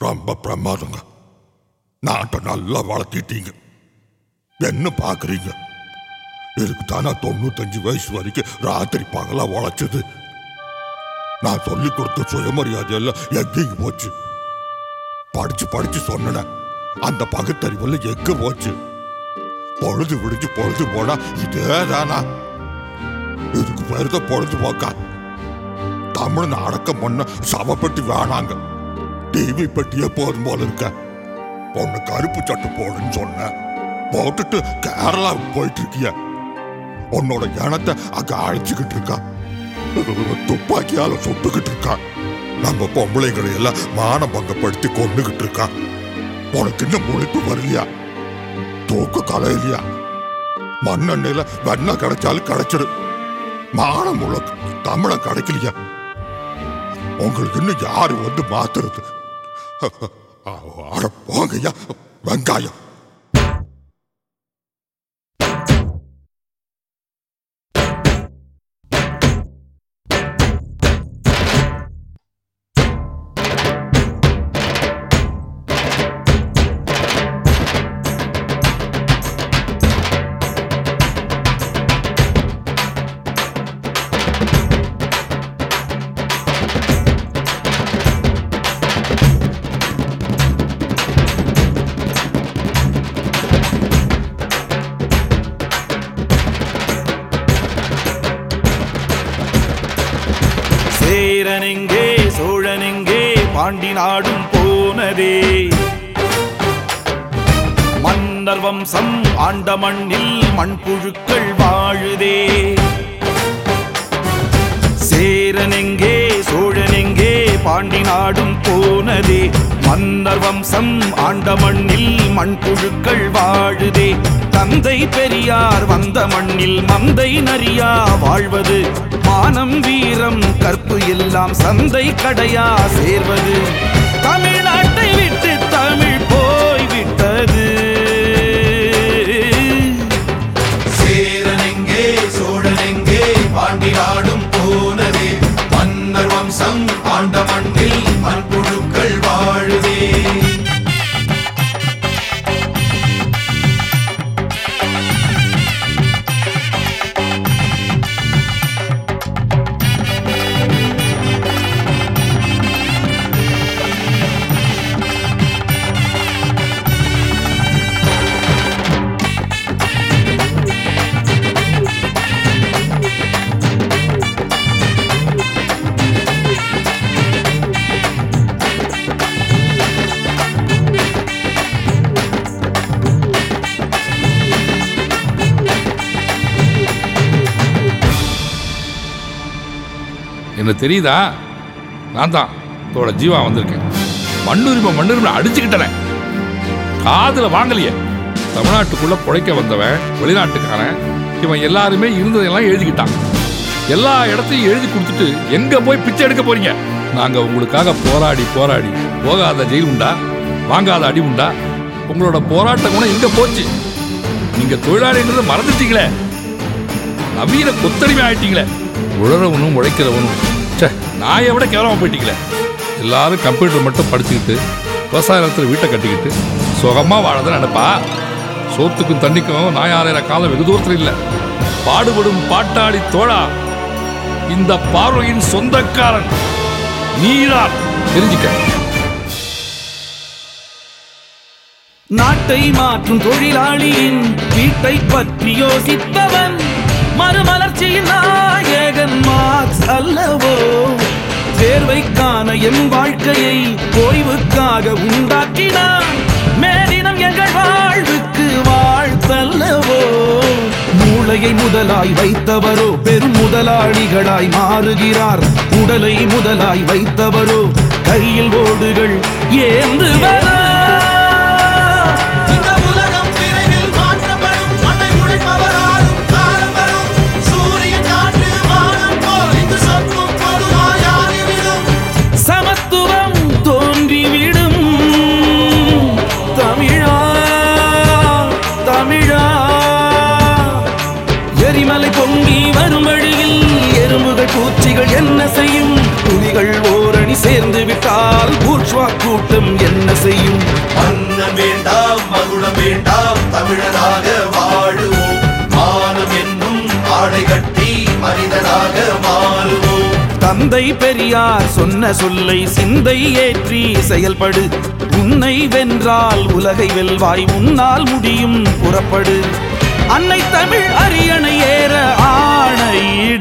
ரொம்ப பிரமாதங்க நாட்டை நல்லா வளர்த்திட்டீங்க என்ன பாக்குறீங்க இதுக்கு தானே தொண்ணூத்தஞ்சு வயசு வரைக்கும் ராத்திரி பகலா உழைச்சது நான் சொல்லி கொடுத்த சுயமரியாதை எல்லாம் எங்கேயும் போச்சு படிச்சு படிச்சு சொன்னேன் அந்த பகுத்தறிவுல எங்க போச்சு பொழுது விடிஞ்சு பொழுது போனா இதே தானா இதுக்கு பேருத பொழுது போக்கா தமிழ் அடக்கம் பண்ண சவப்பெட்டி வேணாங்க டிவி பெட்டியே போதும் போல இருக்க பொண்ணு கருப்பு சட்டை போடுன்னு சொன்னேன் போட்டுட்டு கேரளாவுக்கு போயிட்டு இருக்கிய உன்னோட இனத்தை அங்க அழைச்சுக்கிட்டு இருக்கா துப்பாக்கியால சுட்டுக்கிட்டு இருக்கா நம்ம பொம்பளைங்களை எல்லாம் மான பங்கப்படுத்தி கொண்டுகிட்டு இருக்கா உனக்கு இன்னும் முழிப்பு வரலையா தூக்க கலையிலையா மண்ணெண்ணெயில வெண்ணெய் கிடைச்சாலும் கிடைச்சிடு மானம் உள்ள தமிழன் கிடைக்கலையா உங்களுக்கு இன்னும் யாரு வந்து மாத்துறது அட போங்கய்யா வெங்காயம் சேரனெங்கே சோழனெங்கே பாண்டி நாடும் போனதே மன்னர் வம்சம் ஆண்ட மண்ணில் மண்புழுக்கள் வாழுதே சேரனெங்கே சோழனெங்கே பாண்டி நாடும் போனதே மன்னர் வம்சம் ஆண்ட மண்ணில் மண்புழுக்கள் வாழுதே தந்தை பெரியார் வந்த மண்ணில் மந்தை நரியா வாழ்வது மானம் வீரம் கற்பு எல்லாம் சந்தை கடையா சேர்வது தமிழ்நாட்டை விட்டு தமிழ் போய் விட்டது சேரனெங்கே சோழனெங்கே பாண்டி நாடும் போனதே மன்னர் வம்சம் ஆண்ட மண்ணில் மண்புழுக்கள் வாழுதே என்ன தெரியுதா நான் தான் தோட ஜீவா வந்திருக்கேன் மண்ணுரிமை மண்ணுரிமை அடிச்சுக்கிட்டனே காதுல வாங்கலையே தமிழ்நாட்டுக்குள்ள புழைக்க வந்தவன் வெளிநாட்டுக்காரன் இவன் எல்லாருமே இருந்ததெல்லாம் எழுதிக்கிட்டான் எல்லா இடத்தையும் எழுதி கொடுத்துட்டு எங்க போய் பிச்சை எடுக்க போறீங்க நாங்க உங்களுக்காக போராடி போராடி போகாத ஜெயில் உண்டா வாங்காத அடி உண்டா உங்களோட போராட்ட குணம் எங்க போச்சு நீங்க தொழிலாளின்றதை மறந்துட்டீங்களே நவீன கொத்தடிமை ஆயிட்டீங்களே உழறவனும் உழைக்கிறவனும் ச்சே நாயை விட கேவலமா போயிட்டீங்களே எல்லாரும் கம்ப்யூட்டர் மட்டும் படிச்சுக்கிட்டு விவசாய நிலத்தில் வீட்டை கட்டிக்கிட்டு சுகமா வாழதான் நினைப்பா சோத்துக்கும் தண்ணிக்கும் நான் யாரையிற காலம் வெகு தூரத்தில் இல்லை பாடுபடும் பாட்டாளி தோழா இந்த பார்வையின் சொந்தக்காரன் நீதான் தெரிஞ்சுக்க நாட்டை மாற்றும் தொழிலாளியின் வீட்டை பற்றி யோசித்தவன் மறுமலர்ச்சியின் நாயகன் மார்க்ஸ் அல்லவோ தேர்வைக்கான எம் வாழ்க்கையை ஓய்வுக்காக உண்டாக்கினான் மேலினம் எங்கள் வாழ்வுக்கு வாழ்த்தல்லவோ மூளையை முதலாய் வைத்தவரோ பெரும் முதலாளிகளாய் மாறுகிறார் உடலை முதலாய் வைத்தவரோ கையில் ஓடுகள் ஏந்துவரோ இந்த உலகம் விரைவில் மாற்றப்படும் மண்ணை உழைப்பவராலும் காலம் வரும் சூரியன் காற்று வானம் போல் இங்கு சொற்கும் பொதுவாயாகிவிடும் சமத்துவம் தோன்றிவிடும் தமிழா தமிழா எரிமலை பொங்கி வரும் வழியில் எறும்புகள் பூச்சிகள் என்ன செய்யும் புலிகள் ஓரணி சேர்ந்து விட்டால் பூர்ஷ்வா கூட்டம் கூட்டம் என்ன செய்யும் மன்னன் வேண்டாம் மகுடம் வேண்டாம் தமிழனாக வாழுவோம் மானம் என்னும் ஆடை கட்டி மனிதனாக மாறுவோம் தந்தை பெரியார் சொன்ன சொல்லை சிந்தை ஏற்றி செயல்படு உன்னை வென்றால் உலகை வெல்வாய் உன்னால் முடியும் புறப்படு அன்னை தமிழ் அரியணை ஏற ஆணையிடு